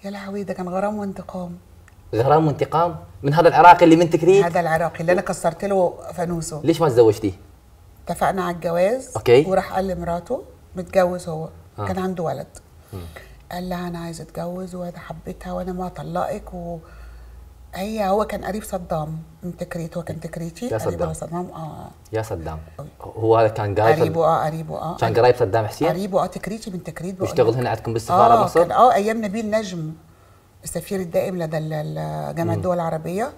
يا لهوي ده كان غرام وانتقام غرام وانتقام من هذا العراقي اللي من تكريت هذا العراقي اللي انا كسرت له فانوسه ليش ما تزوجتيه؟ اتفقنا على الجواز أوكي. وراح قال لمراته متجوز هو آه. كان عنده ولد قال لها انا عايز اتجوز وانا حبيتها وانا ما اطلقك و هي هو كان قريب صدام من تكريت هو كان تكريتي يا قريب صدام. على صدام اه يا صدام هو هذا كان قريب قريبه اه قريبه اه كان قريب صدام حسين قريبه اه تكريتي من تكريت بقول يشتغل لك. هنا عندكم بالسفاره اه مصر كان اه ايام نبيل نجم السفير الدائم لدى ال- ال- جامعه الدول العربيه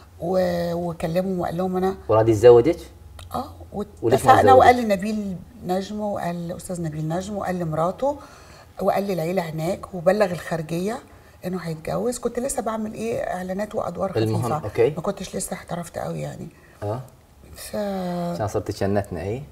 و- وكلمهم وقال لهم انا وراد يتزوجك؟ اه وليش ما واتفقنا تزوجت؟ وقال لنبيل نجم وقال الاستاذ نبيل نجم وقال لمراته وقال للعيله هناك وبلغ الخارجيه انه هيتجوز كنت لسه بعمل ايه اعلانات وادوار المهم، خفيفه أوكي. ما كنتش لسه احترفت قوي يعني اه فانا عشان صرت تشنتنا اي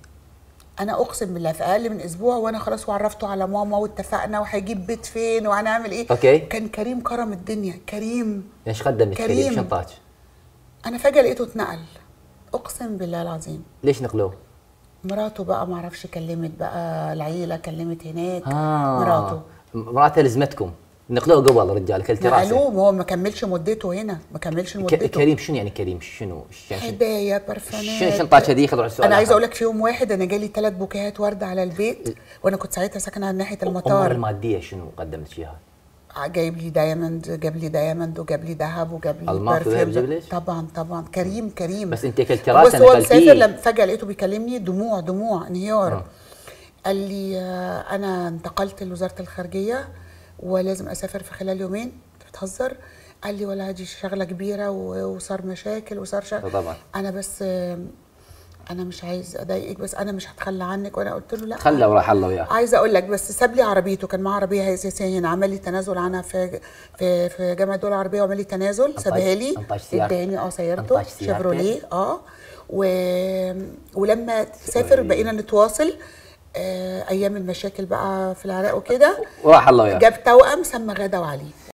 اقسم بالله في اقل من اسبوع وانا خلاص وعرفته على ماما واتفقنا وهيجيب بيت فين وهنعمل ايه أوكي. كان كريم كرم الدنيا كريم ايش قدم لك كريم. كريم شنطاك؟ انا فجاه لقيته اتنقل اقسم بالله العظيم ليش نقلوه؟ مراته بقى ما اعرفش كلمت بقى العيله كلمت هناك آه مراته مراته لزمتكم نقلوه قبل رجال كلت راسه نقلوه ما هو ما كملش مدته هنا ما كملش ك- مدته كريم شنو يعني كريم شنو؟ يعني شنو- هدايا برفانات شنو شنطاك هذه خذوا على السؤال انا عايزه آخر. اقول لك في يوم واحد انا جالي ثلاث بوكيهات ورد على البيت وانا كنت ساعتها ساكنه على ناحيه امور المطار الماديه شنو قدم لك اياها؟ جايب لي دايموند جاب لي دايموند وجاب لي ذهب وجاب لي ألماس وذهب برفيوم. جاب لك؟ طبعا طبعا كريم كريم بس انت كلت بس راسه هو مسافر نقلتيه لما فجاه لقيته بيكلمني دموع دموع انهيار آه. قال لي آه، انا انتقلت لوزاره الخارجيه ولازم اسافر في خلال يومين أنت بتهزر قال لي ولا دي شغله كبيره و- وصار مشاكل وصار شغل طبعا. انا بس آه، انا مش عايز اضايقك بس انا مش هتخلى عنك وانا قلت له لا خلى وراح الله وياه عايزه اقول لك بس ساب لي عربيته كان معاه عربيه اساسيه هنا عمل لي تنازل عنها في في في جامعه الدول العربيه وعمل لي تنازل أنطاش- سابها لي أنطاش سيارته. اداني اه سيارته أنطاش سيارته. شيفروليه اه و... ولما سافر بقينا نتواصل آه ايام المشاكل بقى في العراق وكده وراح الله وياه جاب توأم سمى غدا وعلي